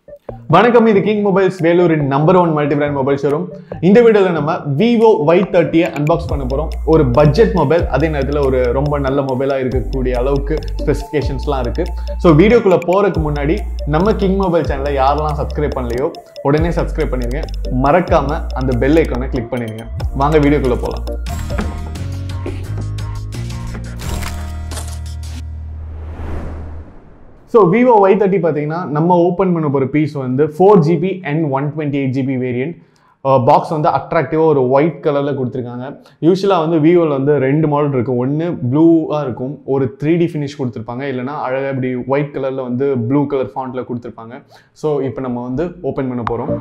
வணக்கம் இது கிங் மொபைல்ஸ் வேலூரின் number one multi brand mobile showroom இந்த வீடியோவில் நம்ம விவோ ஒய் தேர்ட்டியை அன்பாக்ஸ் பண்ண போகிறோம் ஒரு பட்ஜெட் மொபைல் அதே நேரத்தில் ஒரு ரொம்ப நல்ல மொபைலாக இருக்கக்கூடிய அளவுக்கு ஸ்பெசிஃபிகேஷன்ஸ்லாம் இருக்குது ஸோ வீடியோக்குள்ளே போகிறதுக்கு முன்னாடி நம்ம கிங் மொபைல் சேனலை யாரெல்லாம் சப்ஸ்கிரைப் பண்ணலையோ உடனே சப்ஸ்கிரைப் பண்ணிடுங்க மறக்காமல் அந்த பெல் ஐக்கானை கிளிக் பண்ணிடுங்க வாங்க வீடியோக்குள்ளே போகலாம் ஸோ விவோ ஒய் தேர்ட்டி பார்த்தீங்கன்னா நம்ம ஓப்பன் பண்ண போகிற பீஸ் வந்து four GB and one twenty eight GB variant box வந்து அட்ராக்டிவாக ஒரு ஒயிட் கலரில் கொடுத்துருக்காங்க யூஸ்வலாக வந்து விவோவில் வந்து ரெண்டு மாடல் இருக்கும் ஒன்று ப்ளூவாக இருக்கும் ஒரு த்ரீ டி ஃபினிஷ் கொடுத்துருப்பாங்க இல்லைனா அழகாக இப்படி ஒயிட் கலரில் வந்து ப்ளூ கலர் ஃபாண்ட்டில் கொடுத்துருப்பாங்க ஸோ இப்போ நம்ம வந்து ஓப்பன் பண்ண போகிறோம்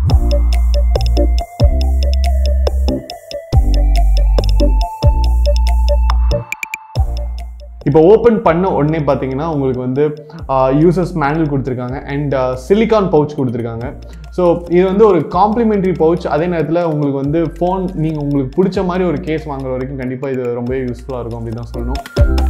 இப்போ ஓப்பன் பண்ண உடனே பார்த்தீங்கன்னா உங்களுக்கு வந்து யூசர்ஸ் மேனுவல் கொடுத்துருக்காங்க அண்ட் சிலிகான் பவுச் கொடுத்துருக்காங்க ஸோ இது வந்து ஒரு காம்ப்ளிமெண்ட்ரி பவுச் அதே நேரத்தில் உங்களுக்கு வந்து ஃபோன் நீங்கள் உங்களுக்கு பிடிச்ச மாதிரி ஒரு கேஸ் வாங்குற வரைக்கும் கண்டிப்பாக இது ரொம்பவே யூஸ்ஃபுல்லாக இருக்கும் அப்படின்னு தான் சொல்லணும்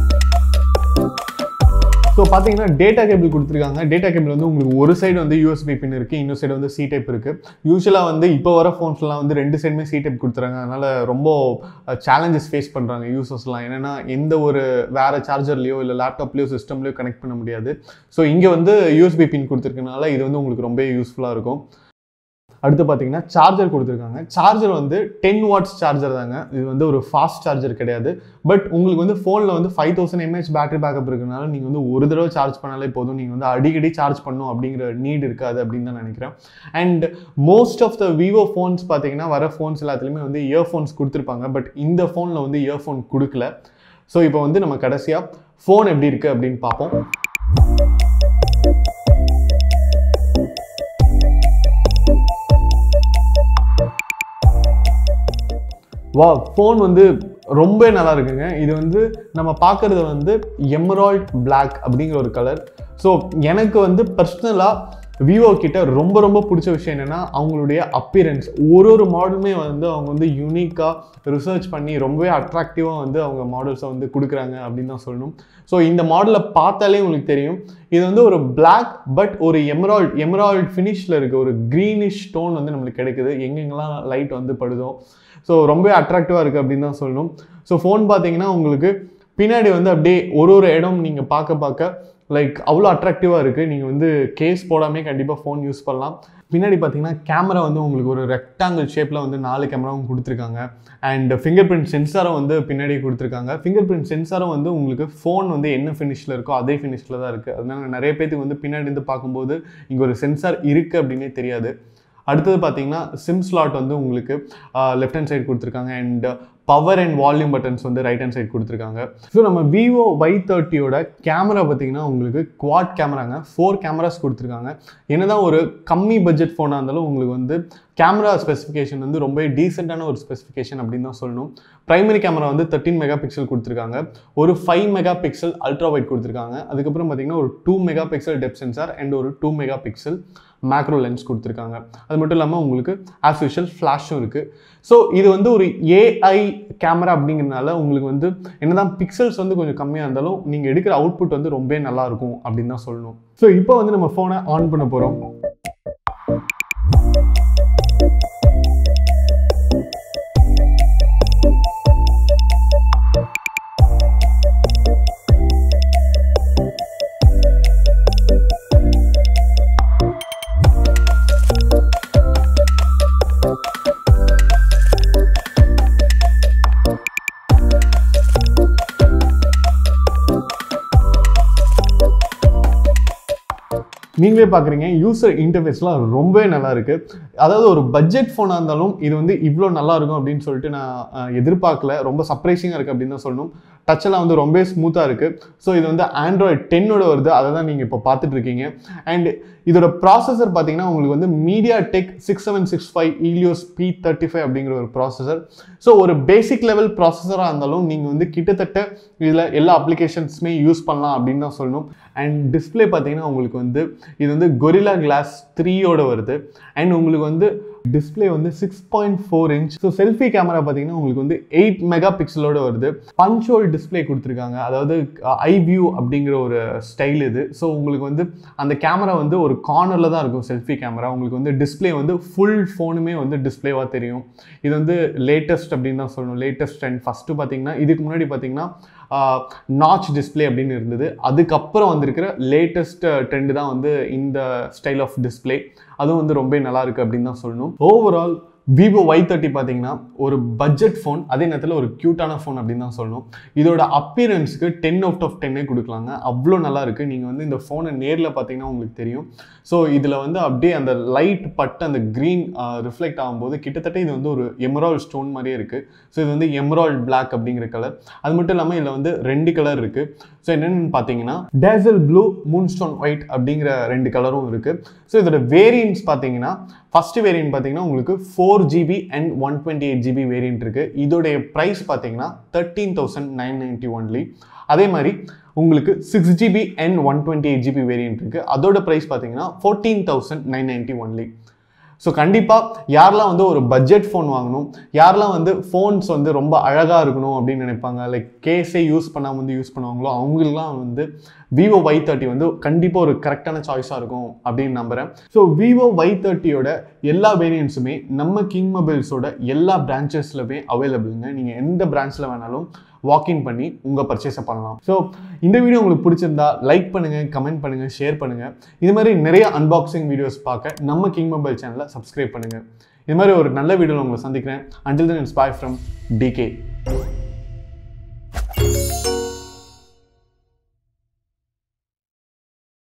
ஸோ பார்த்தீங்கன்னா டேட்டா கேபிள் கொடுத்துருக்காங்க டேட்டா கேபிள் வந்து உங்களுக்கு ஒரு சைடு வந்து யூஎஸ்பி பின் இருக்குது இன்னொரு சைடு வந்து சி டைப் இருக்குது யூஸ்வலாக வந்து இப்போ வர ஃபோன்ஸ்லாம் வந்து ரெண்டு சைடுமே சி டைப் கொடுத்துறாங்க அதனால் ரொம்ப சேலஞ்சஸ் ஃபேஸ் பண்ணுறாங்க யூசர்ஸ்லாம் என்னென்னா எந்த ஒரு வேறு சார்ஜர்லையோ இல்லை லேப்டாப்லேயோ சிஸ்டம்லையோ கனெக்ட் பண்ண முடியாது ஸோ இங்கே வந்து யூஎஸ்பி பின் கொடுத்துருக்கனால இது வந்து உங்களுக்கு ரொம்ப யூஸ்ஃபுல்லாக இருக்கும் அடுத்து பார்த்தீங்கன்னா சார்ஜர் கொடுத்துருக்காங்க சார்ஜர் வந்து டென் வாட்ஸ் சார்ஜர் தாங்க இது வந்து ஒரு ஃபாஸ்ட் சார்ஜர் கிடையாது பட் உங்களுக்கு வந்து ஃபோனில் வந்து five thousand mAh battery backup இருக்கனால நீங்கள் வந்து ஒரு தடவை சார்ஜ் பண்ணாலே போதும் நீங்கள் வந்து அடிக்கடி சார்ஜ் பண்ணும் அப்படிங்கிற நீட் இருக்காது அப்படின்னு தான் நினைக்கிறேன் and most of the Vivo phones பார்த்தீங்கன்னா வர ஃபோன்ஸ் எல்லாத்துலேயுமே வந்து இயர்ஃபோன்ஸ் கொடுத்துருப்பாங்க பட் இந்த ஃபோனில் வந்து இயர்ஃபோன் கொடுக்கல ஸோ இப்போ வந்து நம்ம கடைசியாக ஃபோன் எப்படி இருக்குது அப்படின்னு பார்ப்போம் வா ஃபோன் வந்து ரொம்ப நல்லா இருக்குங்க இது வந்து நம்ம பார்க்குறது வந்து எமரால்ட் பிளாக் அப்படிங்கிற ஒரு கலர் ஸோ எனக்கு வந்து பர்சனலாக விவோ கிட்ட ரொம்ப ரொம்ப பிடிச்ச விஷயம் என்னென்னா அவங்களுடைய அப்பியரன்ஸ் ஒரு ஒரு மாடலுமே வந்து அவங்க வந்து யூனிக்காக ரிசர்ச் பண்ணி ரொம்பவே அட்ராக்டிவாக வந்து அவங்க மாடல்ஸை வந்து கொடுக்குறாங்க அப்படின்னு தான் சொல்லணும் ஸோ இந்த மாடலை பார்த்தாலே உங்களுக்கு தெரியும் இது வந்து ஒரு பிளாக் பட் ஒரு எமரால்ட் எமரால்ட் ஃபினிஷில் இருக்க ஒரு க்ரீனிஷ் டோன் வந்து நம்மளுக்கு கிடைக்குது எங்கெங்கெல்லாம் லைட் வந்து படுதோ ஸோ ரொம்பவே அட்ராக்டிவாக இருக்குது அப்படின்னு தான் சொல்லணும் ஸோ ஃபோன் பார்த்தீங்கன்னா உங்களுக்கு பின்னாடி வந்து அப்படியே ஒரு ஒரு இடம் நீங்கள் பார்க்க பார்க்க லைக் அவ்வளோ அட்ராக்டிவாக இருக்குது நீங்கள் வந்து கேஸ் போடாமே கண்டிப்பாக ஃபோன் யூஸ் பண்ணலாம் பின்னாடி பார்த்தீங்கன்னா கேமரா வந்து உங்களுக்கு ஒரு ரெக்டாங்கிள் ஷேப்பில் வந்து நாலு கேமராவும் கொடுத்துருக்காங்க அண்ட் ஃபிங்கர் பிரிண்ட் சென்சாரும் வந்து பின்னாடி கொடுத்துருக்காங்க ஃபிங்கர் பிரிண்ட் சென்சாரும் வந்து உங்களுக்கு ஃபோன் வந்து என்ன ஃபினிஷில் இருக்கோ அதே ஃபினிஷில் தான் இருக்குது அதனால நிறைய பேத்துக்கு வந்து பின்னாடி இருந்து பார்க்கும்போது இங்கே ஒரு சென்சார் இருக்குது அப்படின்னே தெரியாது அடுத்தது பார்த்தீங்கன்னா சிம் ஸ்லாட் வந்து உங்களுக்கு லெஃப்ட் ஹேண்ட் சைடு கொடுத்துருக்காங்க and power and volume buttons வந்து ரைட் ஹேண்ட் சைடு கொடுத்துருக்காங்க ஸோ நம்ம விவோ ஒய் தேர்ட்டியோட கேமரா பார்த்தீங்கன்னா உங்களுக்கு குவாட் கேமராங்க ஃபோர் கேமராஸ் கொடுத்துருக்காங்க என்னதான் ஒரு கம்மி பட்ஜெட் ஃபோனாக இருந்தாலும் உங்களுக்கு வந்து கேமரா ஸ்பெசிஃபிகேஷன் வந்து ரொம்ப டீசெண்டான ஒரு ஸ்பெசிஃபிகேஷன் அப்படின்னு தான் சொல்லணும் ப்ரைமரி கேமரா வந்து தேர்ட்டின் மெகா பிக்சல் கொடுத்துருக்காங்க ஒரு five megapixel ultra wide கொடுத்துருக்காங்க அதுக்கப்புறம் பார்த்தீங்கன்னா ஒரு two megapixel depth sensor and ஒரு two megapixel macro lens கொடுத்துருக்காங்க அது மட்டும் இல்லாமல் உங்களுக்கு ஆஸ் யூஷுவல் ஃப்ளாஷும் இருக்குது ஸோ இது வந்து ஒரு ஏஐ கேமரா அப்படிங்கிறதுனால உங்களுக்கு வந்து என்னதான் பிக்சல்ஸ் வந்து கொஞ்சம் கம்மியாக இருந்தாலும் நீங்கள் எடுக்கிற அவுட்புட் வந்து ரொம்பவே நல்லா இருக்கும் அப்படின்னு தான் சொல்லணும் ஸோ இப்போ வந்து நம்ம ஃபோனை ஆன் பண்ண போகிறோம் நீங்களே பார்க்குறீங்க யூசர் இன்டர்ஃபேஸ்லாம் ரொம்பவே நல்லா இருக்குது அதாவது ஒரு பட்ஜெட் ஃபோனாக இருந்தாலும் இது வந்து இவ்வளோ நல்லா இருக்கும் அப்படின்னு சொல்லிட்டு நான் எதிர்பார்க்கல ரொம்ப சர்ப்ரைசிங்காக இருக்குது அப்படின்னு தான் சொல்லணும் டச்செல்லாம் வந்து ரொம்ப ஸ்மூத்தாக இருக்குது ஸோ இது வந்து ஆண்ட்ராய்ட் டென்னோட வருது அதை தான் நீங்கள் இப்போ பார்த்துட்டு இருக்கீங்க அண்ட் இதோட ப்ராசஸர் பார்த்தீங்கன்னா உங்களுக்கு வந்து MediaTek six seven six five Helios P thirty five அப்படிங்கிற ஒரு ப்ராசஸர் ஸோ ஒரு பேசிக் லெவல் ப்ராசஸராக இருந்தாலும் நீங்கள் வந்து கிட்டத்தட்ட இதில் எல்லா அப்ளிகேஷன்ஸுமே யூஸ் பண்ணலாம் அப்படின்னு தான் சொல்லணும் அண்ட் டிஸ்பிளே பார்த்தீங்கன்னா உங்களுக்கு வந்து இது வந்து கொரிலா கிளாஸ் த்ரீயோட வருது அண்ட் உங்களுக்கு வந்து டிஸ்பிளே வந்து six point four inch so selfie camera பார்த்தீங்கன்னா உங்களுக்கு வந்து எயிட் மெகா பிக்சலோட வருது பஞ்சோல் டிஸ்பிளே கொடுத்துருக்காங்க அதாவது ஐ வியூ அப்படிங்கிற ஒரு ஸ்டைல் இது ஸோ உங்களுக்கு வந்து அந்த கேமரா வந்து ஒரு கார்னரில் தான் இருக்கும் செல்ஃபி கேமரா உங்களுக்கு வந்து டிஸ்பிளே வந்து ஃபுல் ஃபோனுமே வந்து டிஸ்பிளேவாக தெரியும் இது வந்து லேட்டஸ்ட் அப்படின்னு தான் சொல்லணும் லேட்டஸ்ட் அண்ட் ஃபஸ்ட்டு பார்த்தீங்கன்னா இதுக்கு முன்னாடி பார்த்தீங்கன்னா நாச் டிஸ்பிளே அப்படின்னு இருந்தது அதுக்கப்புறம் வந்திருக்கிற லேட்டஸ்ட் ட்ரெண்டு தான் வந்து இந்த ஸ்டைல் ஆஃப் டிஸ்பிளே அதுவும் வந்து ரொம்ப நல்லா இருக்குது அப்படின்னு தான் சொல்லணும் ஓவரால் விவோ ஒய் தேர்ட்டி பார்த்தீங்கன்னா ஒரு பட்ஜெட் ஃபோன் அதே நேரத்தில் ஒரு க்யூட்டான ஃபோன் அப்படின்னு தான் சொல்லணும் இதோட அப்பியரன்ஸுக்கு டென் அவுட் ஆஃப் டென்னே கொடுக்கலாங்க அவ்வளோ நல்லா இருக்குது நீங்கள் வந்து இந்த ஃபோனை நேரில் பார்த்தீங்கன்னா உங்களுக்கு தெரியும் ஸோ இதில் வந்து அப்படியே அந்த லைட் பட்டு அந்த க்ரீன் ரிஃப்ளெக்ட் ஆகும்போது கிட்டத்தட்ட இது வந்து ஒரு எமரால் ஸ்டோன் மாதிரியே இருக்குது ஸோ இது வந்து எமரால் பிளாக் அப்படிங்கிற கலர் அது மட்டும் இல்லாமல் இதில் வந்து ரெண்டு கலர் இருக்குது ஸோ என்னென்னு பார்த்தீங்கன்னா டேசல் ப்ளூ மூன்ஸ்டோன் ஒயிட் அப்படிங்கிற ரெண்டு கலரும் இருக்குது ஸோ இதோட வேரியன்ட்ஸ் பார்த்தீங்கன்னா ஃபஸ்ட்டு வேரியன்ட் பார்த்தீங்கன்னா உங்களுக்கு four GB and one twenty eight GB variant இருக்குது இதோடைய ப்ரைஸ் பார்த்தீங்கன்னா thirteen thousand nine ninety only அதே மாதிரி உங்களுக்கு six GB and one twenty eight GB variant இருக்குது அதோட ப்ரைஸ் பார்த்தீங்கன்னா fourteen thousand nine ninety only so கண்டிப்பாக யாரெல்லாம் வந்து ஒரு பட்ஜெட் ஃபோன் வாங்கணும் யாரெல்லாம் வந்து ஃபோன்ஸ் வந்து ரொம்ப அழகாக இருக்கணும் அப்படின்னு நினைப்பாங்க லைக் கேஸே யூஸ் பண்ணாமல் வந்து யூஸ் பண்ணுவாங்களோ அவங்களுக்குலாம் வந்து விவோ ஒய் தேர்ட்டி வந்து கண்டிப்பாக ஒரு கரெக்டான சாய்ஸாக இருக்கும் அப்படின்னு நம்புகிறேன் ஸோ விவோ ஒய் தேர்ட்டியோட எல்லா வேரியன்ட்ஸுமே நம்ம கிங் மொபைல்ஸோட எல்லா பிரான்ச்சஸ்லுமே அவைலபிளுங்க நீங்கள் எந்த பிரான்ச்சில் வேணாலும் வாக்இன் பண்ணி உங்கள் பர்ச்சேஸை பண்ணலாம் ஸோ இந்த வீடியோ உங்களுக்கு பிடிச்சிருந்தா லைக் பண்ணுங்கள் கமெண்ட் பண்ணுங்கள் ஷேர் பண்ணுங்கள் இது மாதிரி நிறைய அன்பாக்சிங் வீடியோஸ் பார்க்க நம்ம கிங் மொபைல் சேனலை சப்ஸ்கிரைப் பண்ணுங்கள் இது மாதிரி ஒரு நல்ல வீடியோவில் உங்களை சந்திக்கிறேன் அண்டில் தன் இன்ஸ்பை ஃப்ரம் டிகே